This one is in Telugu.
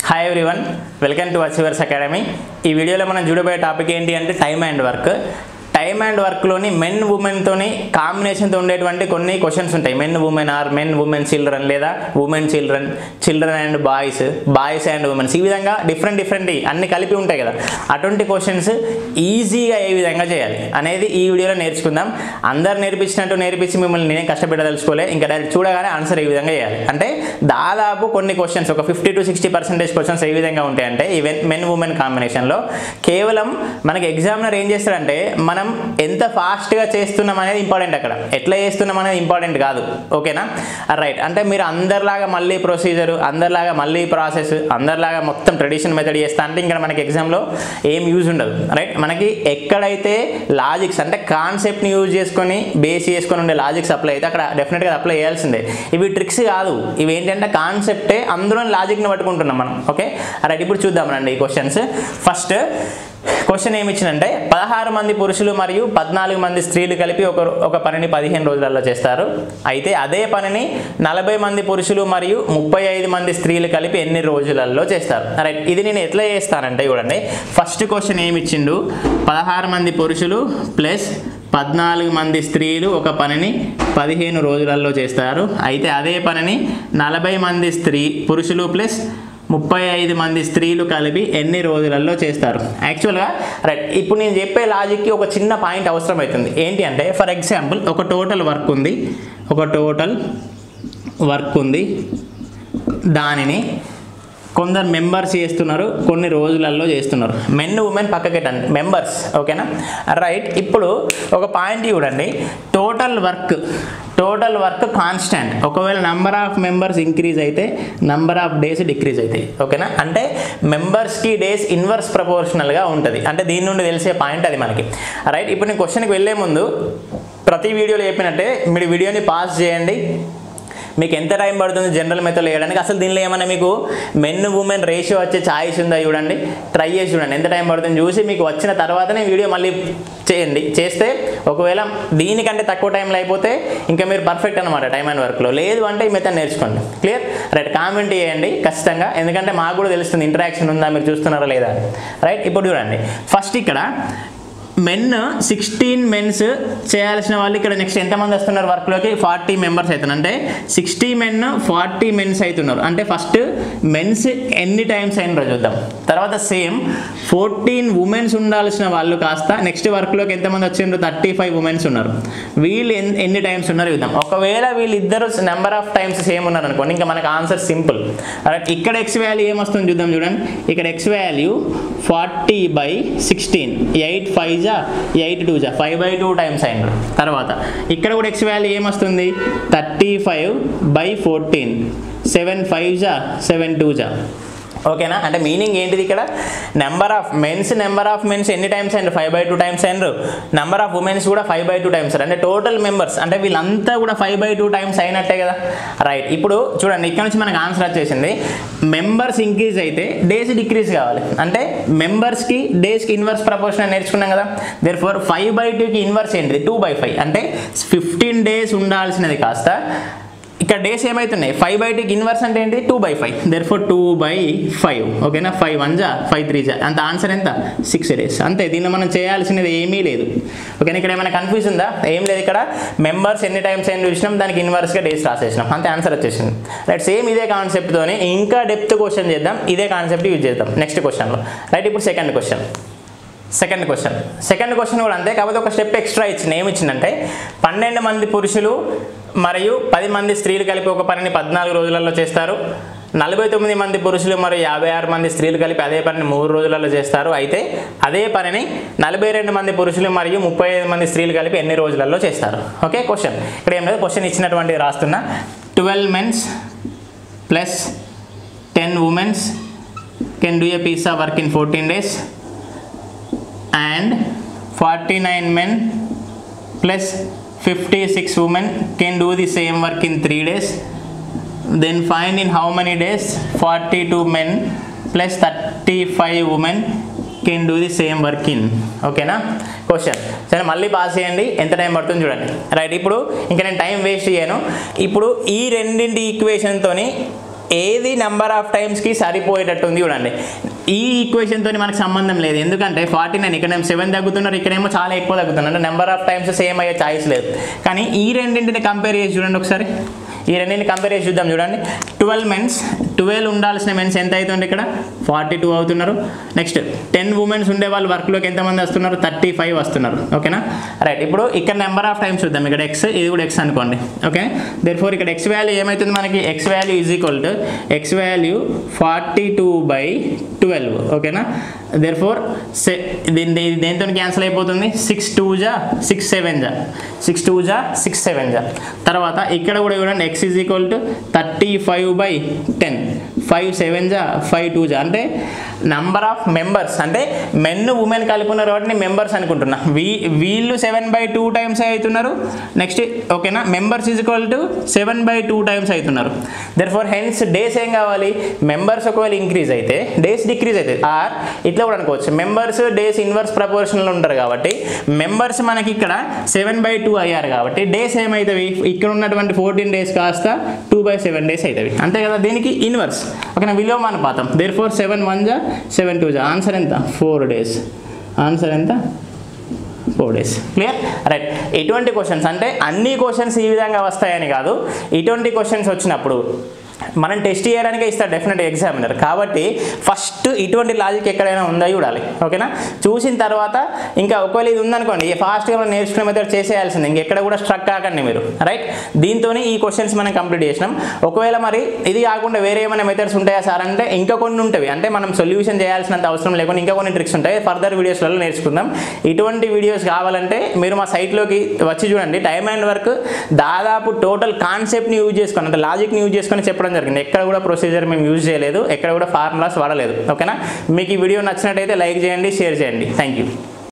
hi everyone welcome to achievers academy ఈ వీడియోలో మనం చూడబోయే టాపిక్ ఏంటి అంటే time and work time and వర్క్లోని మెన్ ఉమెన్తోని కాంబినేషన్తో ఉండేటువంటి కొన్ని క్వశ్చన్స్ ఉంటాయి men women or men women children లేదా women children children and boys boys and womens ఈ విధంగా డిఫరెంట్ డిఫరెంట్ అన్ని కలిపి ఉంటాయి కదా అటువంటి క్వశ్చన్స్ ఈజీగా ఏ విధంగా చేయాలి అనేది ఈ వీడియోలో నేర్చుకుందాం అందరు నేర్పించినట్టు నేర్పించి మిమ్మల్ని నేనే కష్టపెట్టదలుచుకోలే ఇంకా డైరెక్ట్ చూడగానే ఆన్సర్ ఏ విధంగా చేయాలి అంటే దాదాపు కొన్ని క్వశ్చన్స్ ఒక fifty to sixty percentage questions ఏ విధంగా ఉంటాయంటే ఈవెన్ మెన్ ఉమెన్ కాంబినేషన్లో కేవలం మనకి ఎగ్జామినర్ ఏం చేస్తాడంటే మనం ఎంత ఫాస్ట్గా చేస్తున్నాం అనేది ఇంపార్టెంట్ అక్కడ ఎట్లా చేస్తున్నాం అనేది ఇంపార్టెంట్ కాదు ఓకేనా రైట్ అంటే మీరు అందరిలాగా మళ్ళీ ప్రొసీజర్ అందరిలాగా మళ్ళీ ప్రాసెస్ అందరిలాగా మొత్తం ట్రెడిషన్ మెథడ్ చేస్తా అంటే ఇంకా మనకి ఎగ్జామ్లో ఏం యూజ్ ఉండదు రైట్ మనకి ఎక్కడైతే లాజిక్స్ అంటే కాన్సెప్ట్ని యూజ్ చేసుకొని బేస్ చేసుకొని ఉండే లాజిక్స్ అప్లై అయితే అక్కడ డెఫినెట్గా అప్లై చేయాల్సిందే ఇవి ట్రిక్స్ కాదు ఇవి ఏంటంటే కాన్సెప్టే అందులో లాజిక్ని పట్టుకుంటున్నాం మనం ఓకే రైట్ ఇప్పుడు చూద్దాం రండి ఈ క్వశ్చన్స్ ఫస్ట్ క్వశ్చన్ ఏమి ఇచ్చిందంటే పదహారు మంది పురుషులు మరియు పద్నాలుగు మంది స్త్రీలు కలిపి ఒక ఒక పనిని పదిహేను రోజులలో చేస్తారు అయితే అదే పనిని నలభై మంది పురుషులు మరియు ముప్పై ఐదు మంది స్త్రీలు కలిపి ఎన్ని రోజులలో చేస్తారు రైట్ ఇది నేను ఎట్లా చేస్తానంటే చూడండి ఫస్ట్ క్వశ్చన్ ఏమి ఇచ్చిండు పదహారు మంది పురుషులు ప్లస్ పద్నాలుగు మంది స్త్రీలు ఒక పనిని పదిహేను రోజులలో చేస్తారు అయితే అదే పనిని నలభై మంది స్త్రీ పురుషులు ప్లస్ ముప్పై ఐదు మంది స్త్రీలు కలిపి ఎన్ని రోజులలో చేస్తారు యాక్చువల్గా రైట్ ఇప్పుడు నేను చెప్పే లాజిక్కి ఒక చిన్న పాయింట్ అవసరం అవుతుంది ఏంటి అంటే ఫర్ ఎగ్జాంపుల్ ఒక టోటల్ వర్క్ ఉంది ఒక టోటల్ వర్క్ ఉంది దానిని కొందరు మెంబర్స్ చేస్తున్నారు కొన్ని రోజులలో చేస్తున్నారు మెన్ ఉమెన్ పక్కకెట్టండి మెంబర్స్ ఓకేనా రైట్ ఇప్పుడు ఒక పాయింట్ చూడండి total work total work constant ఒకవేళ నంబర్ ఆఫ్ మెంబర్స్ ఇంక్రీజ్ అయితే నంబర్ ఆఫ్ డేస్ డిక్రీజ్ అవుతాయి ఓకేనా అంటే మెంబర్స్కి డేస్ ఇన్వర్స్ ప్రపోర్షనల్గా ఉంటుంది అంటే దీని నుండి తెలిసే పాయింట్ అది మనకి రైట్ ఇప్పుడు నేను క్వశ్చన్కి వెళ్ళే ముందు ప్రతి వీడియోలో చెప్పినట్టే మీరు వీడియోని పాస్ చేయండి మీకు ఎంత టైం పడుతుంది జనరల్ మెథడ్ వేయడానికి అసలు దీనిలో ఏమైనా మీకు మెన్ ఉమెన్ రేషియో వచ్చే ఛాయిస్ ఉందా చూడండి ట్రై చేసి చూడండి ఎంత టైం పడుతుంది చూసి మీకు వచ్చిన తర్వాతనే వీడియో మళ్ళీ చేయండి చేస్తే ఒకవేళ దీనికంటే తక్కువ టైంలో అయిపోతే ఇంకా మీరు పర్ఫెక్ట్ అనమాట టైం అండ్ వర్క్లో లేదు అంటే ఈ మెథడ్ నేర్చుకోండి క్లియర్ రైట్ కామెంట్ చేయండి ఖచ్చితంగా ఎందుకంటే మాకు కూడా తెలుస్తుంది ఇంటరాక్షన్ ఉందా మీరు చూస్తున్నారా లేదా రైట్ ఇప్పుడు చూడండి ఫస్ట్ ఇక్కడ మెన్ సిక్స్టీన్ మెన్స్ చేయాల్సిన వాళ్ళు ఇక్కడ నెక్స్ట్ ఎంతమంది వస్తున్నారు వర్క్లోకి ఫార్టీ మెంబర్స్ అవుతున్నారు అంటే సిక్స్టీ మెన్ ఫార్టీ మెన్స్ అవుతున్నారు అంటే ఫస్ట్ మెన్స్ ఎన్ని టైమ్స్ అయినారో చూద్దాం తర్వాత సేమ్ ఫోర్టీన్ ఉమెన్స్ ఉండాల్సిన వాళ్ళు కాస్త నెక్స్ట్ వర్క్లోకి ఎంతమంది వచ్చిండ్రు థర్టీ ఫైవ్ ఉమెన్స్ ఉన్నారు వీళ్ళు ఎన్- ఎన్ని టైమ్స్ ఉన్నారు చూద్దాం ఒకవేళ వీళ్ళిద్దరు నెంబర్ ఆఫ్ టైమ్స్ సేమ్ ఉన్నారు అనుకోండి ఇంకా మనకు ఆన్సర్ సింపుల్ ఇక్కడ ఎక్స్ వాల్యూ ఏమొస్తుంది చూద్దాం చూడండి ఇక్కడ X value forty by sixteen eight five జా ఎయిట్ టూ జా ఫైవ్ బై టూ టైమ్స్ అయినారు తర్వాత ఇక్కడ కూడా ఎక్స్ వాల్యూ ఏమొస్తుంది thirty five by fourteen seven five జా సెవెన్ టూ జా ఓకేనా అంటే మీనింగ్ ఏంటిది ఇక్కడ number of mens number of mens ఎన్ని టైమ్స్ అయినారు ఫైవ్ బై టూ టైమ్స్ అయినారు నెంబర్ ఆఫ్ ఉమెన్స్ కూడా ఫైవ్ బై టూ టైమ్స్ అంటే టోటల్ మెంబర్స్ అంటే వీళ్ళంతా కూడా ఫైవ్ బై టూ టైమ్స్ అయినట్టే కదా రైట్ ఇప్పుడు చూడండి ఇక్కడ నుంచి మనకు ఆన్సర్ వచ్చేసింది మెంబర్స్ ఇంక్రీజ్ అయితే డేస్ డిక్రీజ్ కావాలి అంటే మెంబర్స్కి డేస్కి ఇన్వర్స్ ప్రపోర్షన్ నేర్చుకున్నాం కదా దేర్ ఫోర్ ఫైవ్ బై టూకి ఇన్వర్స్ ఏంటిది టూ బై ఫైవ్ అంటే ఫిఫ్టీన్ డేస్ ఉండాల్సినది కాస్త ఇక్కడ డేస్ ఏమవుతున్నాయి ఫైవ్ బై టూకి ఇన్వర్స్ అంటే ఏంటి two by five therefore two by five ఓకేనా ఫైవ్ వన్ జా ఫైవ్ త్రీ జా అంత ఆన్సర్ ఎంత సిక్స్ డేస్ అంతే దీనిలో మనం చేయాల్సినది ఏమీ లేదు ఓకేనా ఇక్కడ ఏమైనా కన్ఫ్యూజ్ ఉందా ఏం లేదు ఇక్కడ మెంబర్స్ ఎన్ని టైమ్స్ అయినా చూసినాం దానికి ఇన్వర్స్గా డేస్ రాసేసినాం అంతే ఆన్సర్ వచ్చేసింది రైట్ సేమ్ ఇదే కాన్సెప్ట్తోనే ఇంకా డెప్త్ క్వశ్చన్ చేద్దాం ఇదే కాన్సెప్ట్ యూజ్ చేద్దాం నెక్స్ట్ క్వశ్చన్లో రైట్ ఇప్పుడు second question second question second question కూడా అంతే కాకపోతే ఒక స్టెప్ ఎక్స్ట్రా ఇచ్చింది ఏమి ఇచ్చిందంటే పన్నెండు మంది పురుషులు మరియు పది మంది స్త్రీలు కలిపి ఒక పనిని పద్నాలుగు రోజులలో చేస్తారు నలభై తొమ్మిది మంది పురుషులు మరియు యాభై ఆరు మంది స్త్రీలు కలిపి అదే పనిని మూడు రోజులలో చేస్తారు అయితే అదే పనిని నలభై రెండు మంది పురుషులు మరియు ముప్పై ఐదు మంది స్త్రీలు కలిపి ఎన్ని రోజులలో చేస్తారు ఓకే క్వశ్చన్ ఇక్కడ ఏం లేదు క్వశ్చన్ ఇచ్చినటువంటి రాస్తున్నా twelve mens plus ten womens can do a piece of work in fourteen days and 49 men plus 56 women can do the same work in 3 days then find in how many days 42 men plus 35 women can do the same work in ఓకేనా క్వశ్చన్ సరే మళ్ళీ పాస్ చేయండి ఎంత టైం పడుతుంది చూడండి రైట్ ఇప్పుడు ఇంకా నేను టైం వేస్ట్ చేయను ఇప్పుడు ఈ రెండింటి ఈక్వేషన్తోని ఏది నెంబర్ ఆఫ్ టైమ్స్కి సరిపోయేటట్టు ఉంది చూడండి ఈ ఈక్వేషన్తో మనకు సంబంధం లేదు ఎందుకంటే ఫార్టీ నైన్ ఇక్కడ సెవెన్ తగ్గుతున్నారు ఇక్కడేమో చాలా ఎక్కువ తగ్గుతున్నారు అంటే నెంబర్ ఆఫ్ టైమ్స్ సేమ్ అయ్యే ఛాయిస్ లేదు కానీ ఈ రెండింటిని కంపేర్ చేసి చూడండి ఒకసారి ఈ రెండింటిని కంపేర్ చేసి చూద్దాం చూడండి ట్వెల్వ్ మెన్స్ ట్వెల్వ్ ఉండాల్సిన మెన్స్ ఎంత అవుతుంది ఇక్కడ ఫార్టీ టూ అవుతున్నారు నెక్స్ట్ టెన్ ఉమెన్స్ ఉండే వాళ్ళు వర్క్లోకి ఎంతమంది వస్తున్నారు థర్టీ ఫైవ్ వస్తున్నారు ఓకేనా రైట్ ఇప్పుడు ఇక్కడ నెంబర్ ఆఫ్ టైమ్స్ చూద్దాం ఇక్కడ ఎక్స్ ఇది కూడా ఎక్స్ అనుకోండి ఓకే దేర్ ఫోర్ ఇక్కడ ఎక్స్ వాల్యూ ఏమవుతుంది మనకి x value is equal to x value forty two by twelve ఓకేనా దేర్ ఫోర్ సె దీని దేంతో క్యాన్సిల్ అయిపోతుంది సిక్స్ టూ జా సిక్స్ సెవెన్ జా సిక్స్ టూ జా సిక్స్ సెవెన్ జా తర్వాత ఇక్కడ కూడా చూడండి x is equal to thirty five by ten five seven జా ఫైవ్ టూ జా అంటే నంబర్ ఆఫ్ మెంబర్స్ అంటే మెన్ ఉమెన్ కలుపున్నారు కాబట్టి మెంబర్స్ అనుకుంటున్నా వీ వీళ్ళు సెవెన్ బై టూ టైమ్స్ అవుతున్నారు నెక్స్ట్ ఓకేనా members is equal to seven by two times అవుతున్నారు దర్ ఫోర్ హెన్స్ డేస్ ఏం కావాలి మెంబర్స్ ఒకవేళ ఇంక్రీజ్ అయితే డేస్ డిక్రీజ్ అవుతుంది ఆర్ ఇట్లా కూడా అనుకోవచ్చు మెంబర్స్ డేస్ ఇన్వర్స్ ప్రపోర్షన్లో ఉంటారు కాబట్టి మెంబర్స్ మనకి ఇక్కడ సెవెన్ బై టూ అయ్యారు కాబట్టి డేస్ ఏమవుతాయి ఇక్కడ ఉన్నటువంటి ఫోర్టీన్ డేస్ కాస్త టూ బై సెవెన్ డేస్ అవుతాయి అంతే కదా దీనికి ఇన్వర్స్ ఓకేనా విలువ అనుపాతం దేర్ ఫోర్ సెవెన్ వన్ జా సెవెన్ టూ జా ఆన్సర్ ఎంత ఫోర్ డేస్ ఆన్సర్ ఎంత ఫోర్ డేస్ క్లియర్ రైట్ ఇటువంటి క్వశ్చన్స్ అంటే అన్ని క్వశ్చన్స్ ఈ విధంగా వస్తాయని కాదు ఇటువంటి క్వశ్చన్స్ వచ్చినప్పుడు మనం టెస్ట్ చేయడానికే ఇస్తారు డెఫినెట్ ఎగ్జామినర్ కాబట్టి ఫస్ట్ ఇటువంటి లాజిక్ ఎక్కడైనా ఉందా చూడాలి ఓకేనా చూసిన తర్వాత ఇంకా ఒకవేళ ఇది ఉందనుకోండి ఫాస్ట్గా మనం నేర్చుకునే మెథడ్ చేసేయాల్సింది ఇంకెక్కడ కూడా స్ట్రక్ కాకండి మీరు రైట్ దీంతోనే ఈ క్వశ్చన్స్ మనం కంప్లీట్ చేసినాం ఒకవేళ మరి ఇది కాకుండా వేరే ఏమైనా మెథడ్స్ ఉంటాయా సార్ అంటే ఇంకా కొన్ని ఉంటాయి అంటే మనం సొల్యూషన్ చేయాల్సినంత అవసరం లేకుండా ఇంకా కొన్ని ట్రిక్స్ ఉంటాయి ఫర్దర్ వీడియోస్లలో నేర్చుకుందాం ఇటువంటి వీడియోస్ కావాలంటే మీరు మా సైట్లోకి వచ్చి చూడండి టైమ్ అండ్ వర్క్ దాదాపు టోటల్ కాన్సెప్ట్ని యూజ్ చేసుకొని అంటే లాజిక్ని యూజ్ చేసుకొని చెప్పడం జరిగింది ఎక్కడ కూడా ప్రొసీజర్ మేము యూజ్ చేయలేదు ఎక్కడ కూడా ఫార్ములాస్ వాడలేదు ఓకేనా మీకు ఈ వీడియో నచ్చినట్టయితే లైక్ చేయండి షేర్ చేయండి థ్యాంక్ యూ